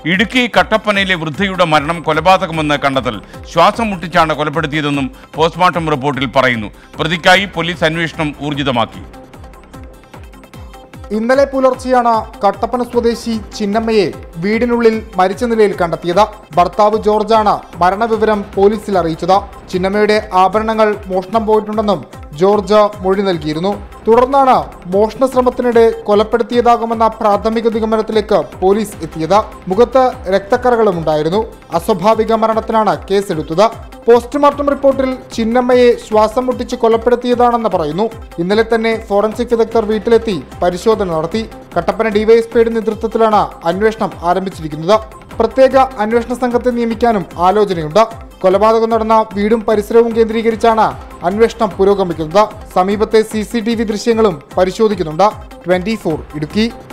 ഇടുക്കി കട്ടപ്പനയിലെ വൃദ്ധയുടെ മരണം കൊലപാതകമെന്ന് കണ്ടെത്തൽ ശ്വാസം മുട്ടിച്ചാണ് കൊലപ്പെടുത്തിയതെന്നും പോസ്റ്റ്മോർട്ടം റിപ്പോർട്ടിൽ പറയുന്നു പ്രതിക്കായി പോലീസ് അന്വേഷണം ഊർജിതമാക്കി ഇന്നലെ പുലർച്ചെയാണ് കട്ടപ്പന സ്വദേശി ചിന്നമ്മയെ വീടിനുള്ളിൽ മരിച്ച നിലയിൽ കണ്ടെത്തിയത് ഭർത്താവ് ജോർജാണ് മരണവിവരം പോലീസിൽ അറിയിച്ചത് ചിന്നമ്മയുടെ ആഭരണങ്ങൾ മോഷണം പോയിട്ടുണ്ടെന്നും ജോർജ് മൊഴി നൽകിയിരുന്നു തുടർന്നാണ് മോഷണ ശ്രമത്തിനിടെ കൊലപ്പെടുത്തിയതാകുമെന്ന പ്രാഥമിക നിഗമനത്തിലേക്ക് പോലീസ് എത്തിയത് മുഖത്ത് രക്തക്കറകളും ഉണ്ടായിരുന്നു അസ്വാഭാവിക മരണത്തിനാണ് കേസെടുത്തത് പോസ്റ്റ്മോർട്ടം റിപ്പോർട്ടിൽ ചിന്നമ്മയെ ശ്വാസം മുട്ടിച്ച് കൊലപ്പെടുത്തിയതാണെന്ന് പറയുന്നു ഇന്നലെ തന്നെ ഫോറൻസിക് വിദഗ്ധർ വീട്ടിലെത്തി പരിശോധന നടത്തി കട്ടപ്പന ഡിവൈഎസ്പിയുടെ നേതൃത്വത്തിലാണ് അന്വേഷണം ആരംഭിച്ചിരിക്കുന്നത് പ്രത്യേക അന്വേഷണ സംഘത്തെ നിയമിക്കാനും ആലോചനയുണ്ട് കൊലപാതകം നടന്ന വീടും പരിസരവും കേന്ദ്രീകരിച്ചാണ് അന്വേഷണം പുരോഗമിക്കുന്നത് സമീപത്തെ സി ദൃശ്യങ്ങളും പരിശോധിക്കുന്നുണ്ട് ട്വന്റി ഇടുക്കി